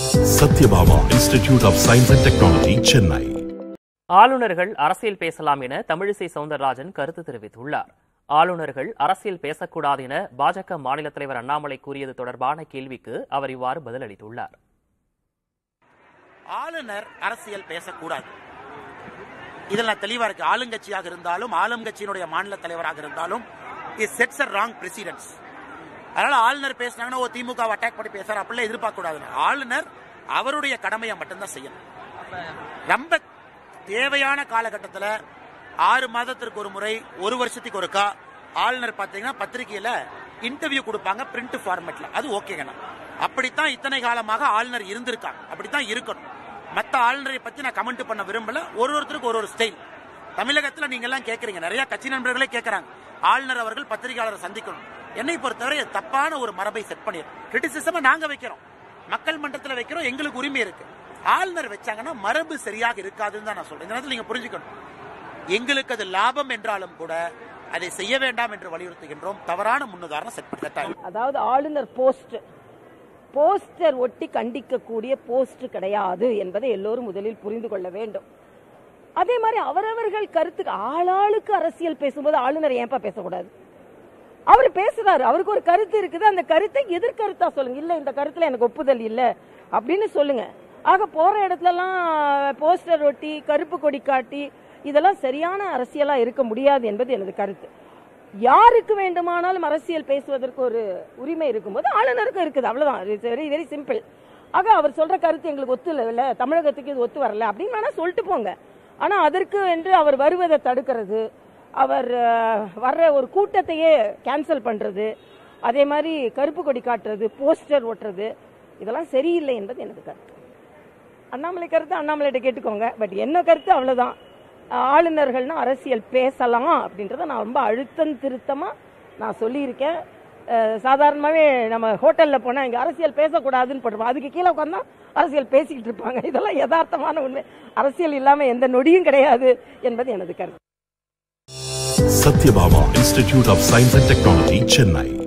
Satyabhama institute of science and technology Chennai ஆளுநர்கள் அரசியல் பேசலாம் என தமிழிசை சவுந்தரராஜன் கருத்து தெரிவித்துள்ளார் ஆளுநர்கள் அரசியல் பேசக்கூடாது என பாஜக மாநில தலைவர் அண்ணாமலை கூறியது தொடர்பான கேள்விக்கு அவர் இவ்வாறு பதிலளித்துள்ளார் ஆளுநர் அரசியல் பேசக்கூடாது இதில் நான் தெளிவா இருக்கு ஆளுங்கட்சியாக இருந்தாலும் ஆளுங்கட்சியினுடைய மாநில தலைவராக இருந்தாலும் it sets a wrong precedents அதனால ஆளுநர் பேசினாங்கன்னா ஓ திமுக அட்டாக் பண்ணி பேசுறாரு அப்படிலாம் எதிர்பார்க்க கூடாது ஆளுநர் அவருடைய கடமையை மட்டும்தான் செய்யணும் ரொம்ப தேவையான காலகட்டத்தில் ஆறு மாதத்திற்கு ஒரு முறை ஒரு வருஷத்துக்கு ஒருக்கா ஆளுநர் பார்த்தீங்கன்னா பத்திரிகையில இன்டர்வியூ கொடுப்பாங்க பிரிண்ட் ஃபார்மேட்ல அது ஓகேங்கண்ணா அப்படித்தான் இத்தனை காலமாக ஆளுநர் இருந்திருக்காங்க அப்படித்தான் இருக்கணும் மற்ற ஆளுநரை பத்தி நான் கமெண்ட் பண்ண விரும்பல ஒரு ஒருத்தருக்கு ஒரு ஒரு ஸ்டைல் தமிழகத்துல நீங்க எல்லாம் கேக்குறீங்க நிறைய கட்சி நண்பர்களே கேக்குறாங்க ஆளுநர் அவர்கள் பத்திரிகையாளரை சந்திக்கணும் என்னை பொறுத்தவரை அது தப்பான ஒரு மரபை செட் பண்ணிடும் கிரிட்டிசிசம் நாங்க வைக்கிறோம் மக்கள் மன்றத்தில் வைக்கிறோம் எங்களுக்கு உரிமை இருக்கு ஆளுநர் வச்சாங்கன்னா மரபு சரியாக இருக்காதுன்னு தான் நான் சொல்றேன் இந்த நேரத்தில் நீங்க புரிஞ்சுக்கணும் எங்களுக்கு அது லாபம் என்றாலும் கூட அதை செய்ய வேண்டாம் என்று வலியுறுத்துகின்றோம் தவறான முன்னுதாரணம் செட் பண்ண அதாவது ஆளுநர் போஸ்ட் போஸ்டர் ஒட்டி கண்டிக்கக்கூடிய போஸ்ட் கிடையாது என்பதை எல்லோரும் முதலில் புரிந்து கொள்ள வேண்டும் அதே மாதிரி அவரவர்கள் கருத்துக்கு ஆளாளுக்கு அரசியல் பேசும்போது ஆளுநர் ஏன்பா பேசக்கூடாது அவர் பேசுறாரு அவருக்கு ஒரு கருத்து இருக்குது அந்த கருத்தை எதிர்கருத்தா சொல்லுங்க இல்ல இந்த கருத்துல எனக்கு ஒப்புதல் இல்ல அப்படின்னு சொல்லுங்க ஆக போற இடத்துல எல்லாம் போஸ்டர் ஒட்டி கருப்பு கொடி காட்டி இதெல்லாம் சரியான அரசியலா இருக்க முடியாது என்பது எனது கருத்து யாருக்கு வேண்டுமானாலும் அரசியல் பேசுவதற்கு ஒரு உரிமை இருக்கும்போது ஆளுநருக்கும் இருக்குது அவ்வளவுதான் வெரி வெரி சிம்பிள் ஆக அவர் சொல்ற கருத்து எங்களுக்கு ஒத்து இல்ல தமிழகத்துக்கு இது ஒத்து வரல அப்படின்னு வேணா சொல்லிட்டு போங்க ஆனா அதற்கு என்று அவர் வருவதை தடுக்கிறது அவர் அஹ், வர்ற ஒரு கூட்டத்தையே கேன்சல் பண்றது அதே மாதிரி கருப்பு கொடி காட்டுறது போஸ்டர் ஒட்டுறது இதெல்லாம் சரியில்லை என்பது எனது கருத்து அண்ணாமலை கருத்து அண்ணாமலைகிட்ட கேட்டுக்கோங்க பட் என்ன கருத்து அவ்வளவுதான் ஆளுநர்கள்னா அரசியல் பேசலாம் அப்படின்றத நான் ரொம்ப அழுத்தம் திருத்தமா நான் சொல்லியிருக்கேன் அஹ், சாதாரணமாவே நம்ம ஹோட்டல்ல போனா இங்க அரசியல் பேசக்கூடாதுன்னு போட்டுருப்போம் அதுக்கு கீழே உட்காந்தா அரசியல் பேசிக்கிட்டு இருப்பாங்க இதெல்லாம் யதார்த்தமான உண்மை அரசியல் இல்லாம எந்த நொடியும் கிடையாது என்பது எனது கருத்து Sathyabama institute of science and technology Chennai